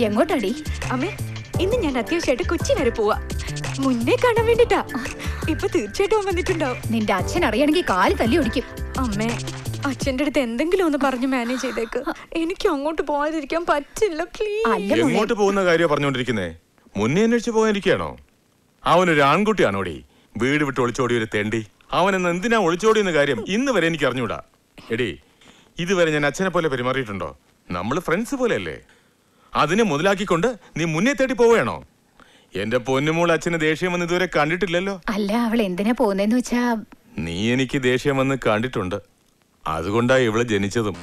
എങ്ങോട്ടാടി അമ്മേ ഇന്ന് ഞാൻ അത്യാവശ്യമായിട്ട് കൊച്ചി വരെ പോവാ മുന്നേ കാണാൻ വേണ്ടിട്ടാ ഇപ്പൊ തീർച്ചയായിട്ടും അവൻ വന്നിട്ടുണ്ടാവും നിന്റെ അച്ഛൻ അറിയണമെങ്കിൽ കാല് തല്ലി ഒടിക്കും അമ്മേ അച്ഛന്റെ അടുത്ത് എന്തെങ്കിലും ഒന്ന് പറഞ്ഞ് മാനേജ് ചെയ്തേക്ക് എനിക്ക് അങ്ങോട്ട് പോകാതിരിക്കാൻ പറ്റില്ല പ്ലീസ് അല്ല മോളെ എങ്ങോട്ട് പോകുന്ന കാര്യം പറഞ്ഞുകൊണ്ടിരിക്കുന്നേ മുന്നേ അന്വേഷിച്ച് പോകാനിരിക്കുകയാണോ അവനൊരു ആൺകുട്ടിയാണോടി വീട് വിട്ട് ഒളിച്ചോടി ഒരു തെണ്ടി അവനെന്ന് എന്തിനാ ഒളിച്ചോടിയെന്ന കാര്യം ഇന്ന് വരെ എനിക്ക് അറിഞ്ഞൂടാ എടി ഇതുവരെ ഞാൻ അച്ഛനെ പോലെ പെരുമാറിയിട്ടുണ്ടോ നമ്മൾ ഫ്രണ്ട്സ് പോലെയല്ലേ അതിനെ മുതലാക്കിക്കൊണ്ട് നീ മുന്നേ തേടി പോവുകയാണോ എന്റെ പൊന്നുമോൾ അച്ഛന് ദേഷ്യം വന്ന് ഇതുവരെ കണ്ടിട്ടില്ലല്ലോ അല്ല അവൾ എന്തിനാ പോകുന്നതെന്ന് വെച്ചാ നീ എനിക്ക് ദേഷ്യം വന്ന് കണ്ടിട്ടുണ്ട് അതുകൊണ്ടാ ഇവള് ജനിച്ചതും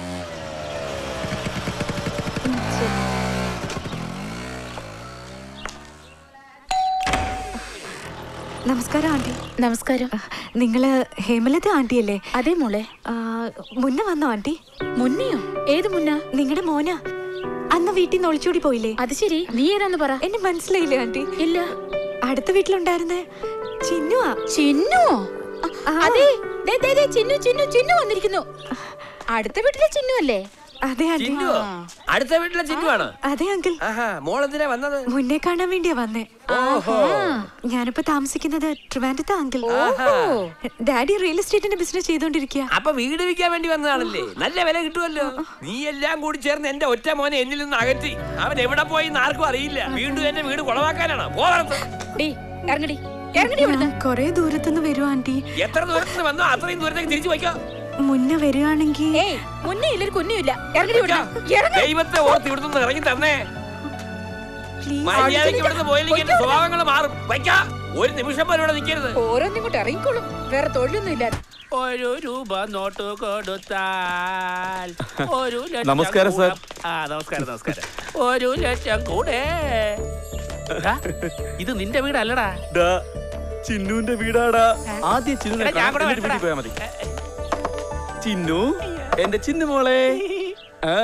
നമസ്കാരം ആന്റി നമസ്കാരം നിങ്ങള് ഹേമലത ആന്റി അല്ലേ അതെ മോളെ ആ, മുന്നേ വന്നോ ആന്റി മുന്നയോ ഏത് മുന്ന നിങ്ങളുടെ മോന അന്ന് വീട്ടിൽ നിന്ന് ഒളിച്ചോടി പോയില്ലേ അത് ശരി നീ ഏതാന്ന് പറ എന്നെ മനസ്സിലായില്ലേ ആന്റി ഇല്ല അടുത്ത വീട്ടിലുണ്ടായിരുന്നേ ചിന്നുവാ ചിന്നു ആ. അതെ ദേ, ദേ, ദേ, ചിന്നു ചിന്നു ചിന്നു വന്നിരിക്കുന്നു അടുത്ത വീട്ടിലെ ചിന്നു അല്ലേ അതെ ആന്റി ചിന്നുവോ അടുത്ത വീട്ടിലെ ചിന്നുവാണ് അതെ അങ്കിൾ ആഹാ മോളെന്തിനാ വന്നത് മുന്നേ കാണാൻ വേണ്ടിയാ വന്നേ ഓഹോ ഞാനിപ്പോ താമസിക്കുന്നത് ട്രിവാൻഡ്രത്ത് അങ്കിൾ ആഹാ. ഡാഡി റിയൽ എസ്റ്റേറ്റിന്റെ ബിസിനസ് ചെയ്തോണ്ടിരിക്കുക അപ്പൊ വീട് വിൽക്കാൻ വേണ്ടി വന്നതാണല്ലേ നല്ല വില കിട്ടുമല്ലോ നീ എല്ലാം കൂടി ചേർന്ന് എന്റെ ഒറ്റ മോനെ എന്നിൽ നിന്ന് അകറ്റി അവൻ എവിടെ പോയി എന്ന് ആർക്കും അറിയില്ല വീണ്ടും എന്റെ വീട് കുളവാക്കാനാണ് പോകത്ത് ഡി ഇറങ്ങടി ഇറങ്ങടി ഇവിടുന്ന് കൊറേ ദൂരത്തുനിന്ന് വരുവാ ആന്റി എത്ര ദൂരത്തിന് വന്നോ അത്രയും ദൂരത്തേക്ക് തിരിച്ചു വയ്ക്കാം മുന്നേ വരുവാണെങ്കിൽ ഏയ് മുന്നേ ഇല്ലൊരു കുഞ്ഞുമില്ല ഇറങ്ങടി ഇവിടുന്ന് ഇറങ്ങ ദൈവത്തെ ഓർത്ത് ഇവിടുന്ന് ഇറങ്ങി തന്നേ പ്ലീസ് മര്യാദയ്ക്ക് ഇവിടുന്ന് പോയില്ലെങ്കിൽ എന്റെ സ്വഭാവങ്ങൾ മാറും വയ്ക്കാ ഒരു നിമിഷം പോലും ഇവിടെ നിൽക്കരുത് ഓരോന്നും ഇങ്ങോട്ട് ഇറങ്ങിക്കോളും വേറെ തൊഴിലൊന്നും ഇല്ല ഒരു രൂപ നോട്ട് കൊടുത്താൽ ഒരു ലക്ഷം നമസ്കാരം, കൂടെ- സർ. ആ നമസ്കാരം നമസ്കാരം ഒരു ലക്ഷം കൂടെ ആ, ഇത് നിന്റെ വീടല്ലടാ ഡാ, ചിന്നുവിന്റെ വീടാടാ ആദ്യം ചിന്നു എടാ, ഞാൻ കൂടെ വീട്ടിൽ വരട്ടെടാ. പോയാ മതി ചിന്നു എന്റെ ചിന്നു മോളെ ആ.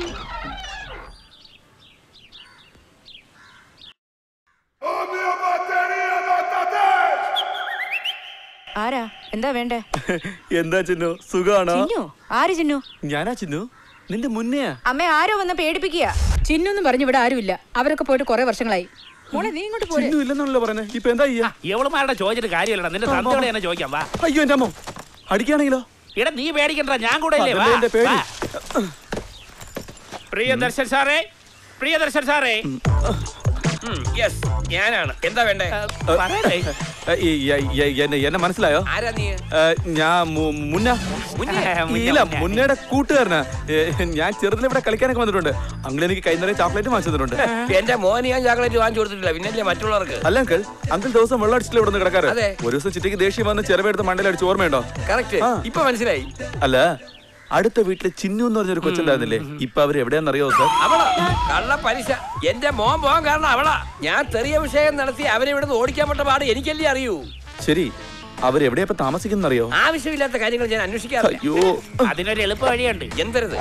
ആരാ എന്താ വേണ്ടേ എന്താ ചിന്നു സുഖാണോ ചിന്നു ആര് ചിന്നു ഞാനാ ചിന്നു നിന്റെ മുന്നെയാ അമ്മ ആരോ വന്ന് പേടിപ്പിക്കുക ചിന്നു എന്ന് പറഞ്ഞു ഇവിടെ ആരുമില്ല അവരൊക്കെ പോയിട്ട് കുറെ വർഷങ്ങളായി മോളെ നീ ഇങ്ങോട്ട് പോരെ ചിന്നു ഇല്ലെന്നാണല്ലോ പറയുന്നത് ഇപ്പൊ എന്താ ചെയ്യാ എവളുമാരുടെ ചോദിച്ചിട്ട് കാര്യമല്ലടാ നിന്റെ തന്തയോടെ എന്നെ ചോദിക്കാം വാ അയ്യോ എന്റെ അമ്മോ അടിക്കുകയാണെങ്കിലോ എടാ നീ പേടിക്കണ്ട ഞാൻ കൂടെ ഇല്ലേ വാ അതല്ലേ എന്റെ പേടി. വാ. പ്രിയദർശൻ സാറേ പ്രിയദർശൻ സാറേ യെസ് ഞാനാണ് എന്താ വേണ്ടേ ആ, പറയണേ ഏ, ഈ, ഈ, ഈ, എന്നെ എന്നെ മനസ്സിലായോ ആരാ നീ ഏ, ഞാൻ മു- മുന്ന മുന്നേ? മുന്നേ, ഇല്ല മുന്നേ. മുന്നയുടെ കൂട്ടുകാരനാ ഏ, ഞാൻ ചെറുതിൽ ഇവിടെ കളിക്കാനൊക്കെ വന്നിട്ടുണ്ട് അങ്കിൾ എനിക്ക് കൈ നിറയെ ചോക്ലേറ്റ് വാങ്ങിച്ചു തന്നിട്ടുണ്ട് എന്റെ മോന് ഞാൻ ചോക്ലേറ്റ് വാങ്ങിച്ചു കൊടുത്തിട്ടില്ല പിന്നല്ലേ മറ്റുള്ളവർക്ക് അല്ല അങ്കിൾ അങ്കിൾ ദിവസം വെള്ളം അടിച്ചിട്ട് ഇവിടെ നിന്ന് കിടക്കാറ് അതെ. ഒരു ദിവസം ചിറ്റയ്ക്ക് ദേഷ്യം വന്ന് ചെറുപെടുത്ത് മണ്ടയിൽ അടിച്ച് ഓർമ്മയുണ്ടോ കറക്റ്റ് ആ. ഇപ്പൊ മനസ്സിലായി അല്ല അടുത്ത വീട്ടില് ചിന്നു എന്ന് പറഞ്ഞൊരു കൊച്ചുണ്ടായിരുന്നില്ലേ ഇപ്പൊ അവര് എവിടെയാണെന്നറിയോ സാർ അവളാ കള്ള പലിശ എന്റെ മോൻ പോകാൻ കാരണം അവളാ ഞാൻ ചെറിയ വിഷയം നടത്തി അവനെ ഇവിടുന്ന് ഓടിക്കാൻ പറ്റ പാട് എനിക്കല്ലേ അറിയൂ ശരി അവരെവിടെയാ ഇപ്പൊ താമസിക്കുന്നറിയോ ആവശ്യമില്ലാത്ത കാര്യങ്ങൾ ഞാൻ അന്വേഷിക്കാറില്ല അയ്യോ അതിനൊരു എളുപ്പ വഴിയുണ്ട് എന്തരുത്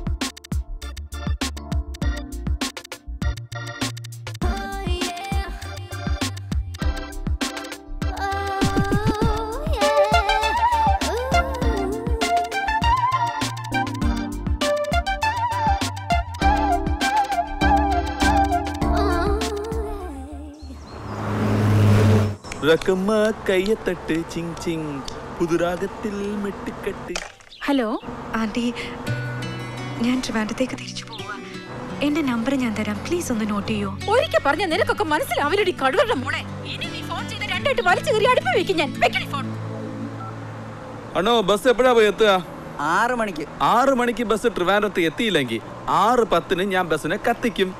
റക്കമ്മ കയ്യത്തട്ട് ചിങ് ചിങ് പുതുരാഗത്തിൽ മെട്ടിക്കെട്ട് ഹലോ ആന്റി ഞാൻ ട്രിവാൻഡ്രത്തേക്ക് തിരിച്ചു പോവാ എന്റെ നമ്പർ ഞാൻ തരാം പ്ലീസ് ഒന്ന് നോട്ട് ചെയ്യോ ഒരിക്കൽ പറഞ്ഞ നിനക്കൊക്കെ മനസ്സിലാവലടി കടുവരുടെ മോളെ ഇനി നീ ഫോൺ ചെയ്ത് രണ്ടായിട്ട് വലിച്ചു കയറി അടുപ്പ് വെക്കും ഞാൻ വെക്കണി ഫോൺ അണ്ണോ ബസ് എപ്പോഴാ പോയി എത്തുക ആറ് മണിക്ക് ആറ് മണിക്ക് ബസ് ട്രിവാൻഡ്രത്ത് എത്തിയില്ലെങ്കിൽ ആറ് പത്തിന് ഞാൻ ബസ്സിനെ കത്തിക്കും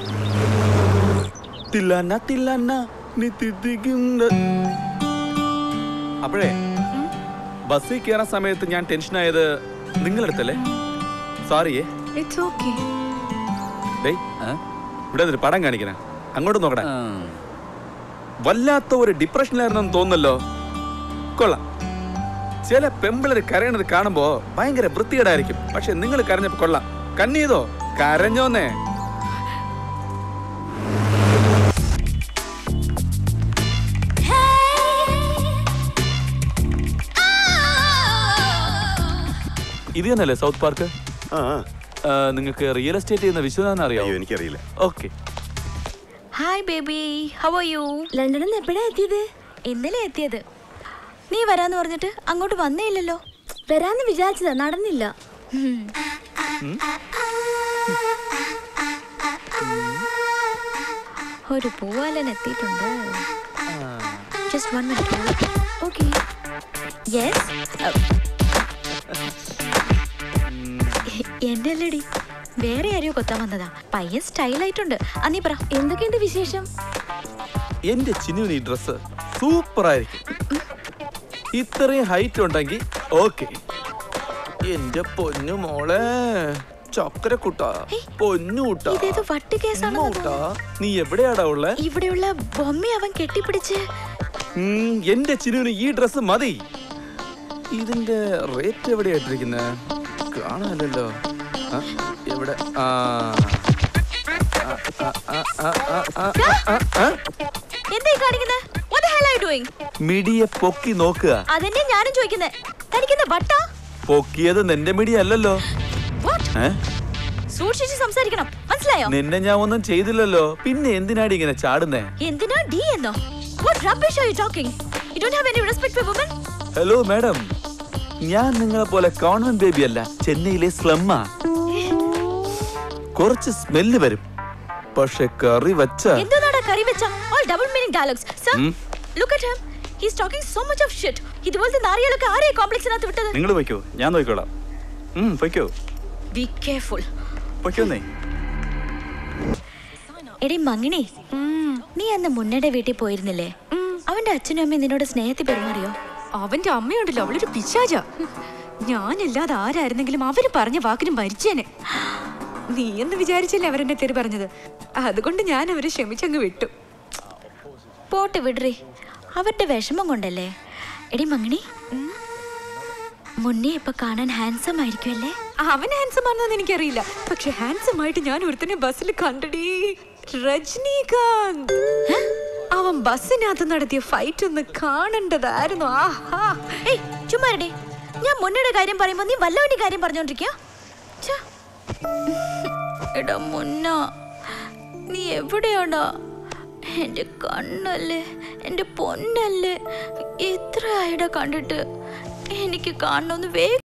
തില്ലാന തില്ലാന നീ തിത്തിക്കുന്ന അപ്പോഴേ ബസ്സിൽ കയറാൻ സമയത്ത് ഞാൻ ടെൻഷനായത് നിങ്ങളെടുത്തല്ലേ സോറിയേ ഇറ്റ്സ് ഓക്കെ ഡേയ് ഇവിടെ ഒരു പടം കാണിക്കണേ അങ്ങോട്ട് നോക്കണേ വല്ലാത്ത ഒരു ഡിപ്രഷനിലായിരുന്നെന്ന് തോന്നുന്നല്ലോ കൊള്ളാം ചില പെമ്പിളര് കരയണത് കാണുമ്പോ ഭയങ്കര വൃത്തികേടായിരിക്കും പക്ഷെ നിങ്ങൾ കരഞ്ഞപ്പോ കൊള്ളാം കണ്ണീതോ കരഞ്ഞോന്നേ ഇത് തന്നെയല്ലേ സൗത്ത് പാർക്ക് ആ നിങ്ങൾക്ക് റിയൽ എസ്റ്റേറ്റ് ചെയ്യുന്ന വിശ്വനാഥൻ അറിയാമോ അയ്യോ എനിക്കറിയില്ല okay hi baby how are you ലണ്ടനിൽ നിന്ന് എപ്പോഴാ എത്തിയത് ഇന്നലെ എത്തിയത് നീ വരാന്ന് പറഞ്ഞിട്ട് അങ്ങോട്ട് വന്നേ ഇല്ലല്ലോ വരാന്ന് വിചാരിച്ചതാ നടന്നില്ല ഒരു പൂവാലൻ എത്തിയിട്ടുണ്ട് just one minute okay yes എന്റെ അല്ലടി വേറെ ആരെയോ കൊത്താൻ വന്നതാ പയ്യൻ സ്റ്റൈലായിട്ടുണ്ട് ആ നീ പറ എന്തൊക്കെയുണ്ട് വിശേഷം എന്റെ ചിന്നുവിന് ഈ ഡ്രസ് സൂപ്പർ ആയിരിക്കും ഇത്രയും ഹൈറ്റ് ഉണ്ടെങ്കിൽ ഓക്കെ എന്റെ പൊന്നു മോളെ ചക്കര കുട്ട പൊന്നു കുട്ട ഇതേതോ വട്ട് കേസാണെന്ന് കുട്ടാ നീ എവിടെയാടാ ഉള്ളേ ഇവിടെയുള്ള ബൊമ്മ അവൻ കെട്ടിപ്പിടിച്ച് ഉം, എന്റെ ചിനുവിന് ഈ ഡ്രസ് മതി ഇതിന്റെ റേറ്റ് എവിടെയായിട്ടിരിക്കുന്നത് കാണാനല്ലോ ആ, എവിടെ ആ ആ, ആ, ആ, ആ, ആ, ആ, ആ. എന്തായി കാണിക്കുന്നത് What the hell are you doing? മിടിയെ പൊക്കി നോക്കുക അതെന്നെ ഞാനും ചോദിക്കുന്നത് തനിക്കെന്താ വട്ടാ പൊക്കിയത് നിന്റെ മിടി അല്ലല്ലോ What? ഏ? സൂക്ഷിച്ച് സംസാരിക്കണം മനസ്സിലായോ നിന്നെ ഞാൻ ഒന്നും ചെയ്തില്ലല്ലോ പിന്നെ എന്തിനാടി ഇങ്ങനെ ചാടുന്നേ എന്തിനാ ഡി എന്നോ What rubbish are you talking? You don't have any respect for women? Hello madam ഞാൻ നിങ്ങളെ പോലെ കോൺവെന്റ് ബേബി അല്ല ചെന്നൈയിലെ സ്ലമ്മാ കുറച്ച് സ്മെല്ല് വരും പക്ഷെ കറി വച്ച എന്താണ് കറി വെച്ച all double meaning dialogues sir ഉം. look at him he's talking so much of shit ഇതുപോലത്തെ നാറികളൊക്കെ ആരെയാ കോംപ്ലക്സിനകത്ത് വിട്ടത് നിങ്ങൾ പൊയ്ക്കോ ഞാൻ നോക്കിക്കോളാം ഉം, പൊയ്ക്കോ ബി കെയർഫുൾ പൊയ്ക്കോന്നേ എടി മങ്ങിണി നീ അന്ന് മുന്നയുടെ വീട്ടിൽ പോയിരുന്നില്ലേ അവന്റെ അച്ഛനും അമ്മയും നിന്നോട് സ്നേഹത്തിൽ പെരുമാറിയോ അവന്റെ അമ്മയുണ്ടല്ലോ അവളൊരു പിശാച ഞാനല്ലാതെ ആരായിരുന്നെങ്കിലും അവര് പറഞ്ഞ വാക്കിനും മരിച്ചേനെ നീ എന്ന് വിചാരിച്ചല്ലേ അവരെന്നെ തെറി പറഞ്ഞത് അതുകൊണ്ട് ഞാൻ അവരെ ക്ഷമിച്ചങ്ങ് വിട്ടു പോട്ടെ വിടറി അവരുടെ വിഷമം കൊണ്ടല്ലേ എടി മങ്ങിണി മുന്നേ ഇപ്പൊ കാണാൻ ഹാൻസം ആയിരിക്കും അല്ലേ അവൻ ഹാൻസം ആണെന്ന് എനിക്കറിയില്ല പക്ഷെ ഹാൻസം ആയിട്ട് ഞാൻ ഒരുത്തനെ ബസ്സിൽ കണ്ടടി രജനീകാന്ത് അവൻ ബസ്സിനകത്ത് നടത്തിയ ഫൈറ്റ് ഒന്ന് കാണേണ്ടതായിരുന്നു ആഹാ ഏയ് ചുമ്മാരടി ഞാൻ മുന്നയുടെ കാര്യം പറയുമ്പോ നീ വല്ലവന്റെ കാര്യം പറഞ്ഞോണ്ടിരിക്കോ എടാ മുന്ന നീ എവിടെയാടാ എന്റെ കണ്ണല്ലേ എന്റെ പൊന്നല്ലേ എത്ര ആയിടാ കണ്ടിട്ട് എനിക്ക് കാണണമെന്ന് വേ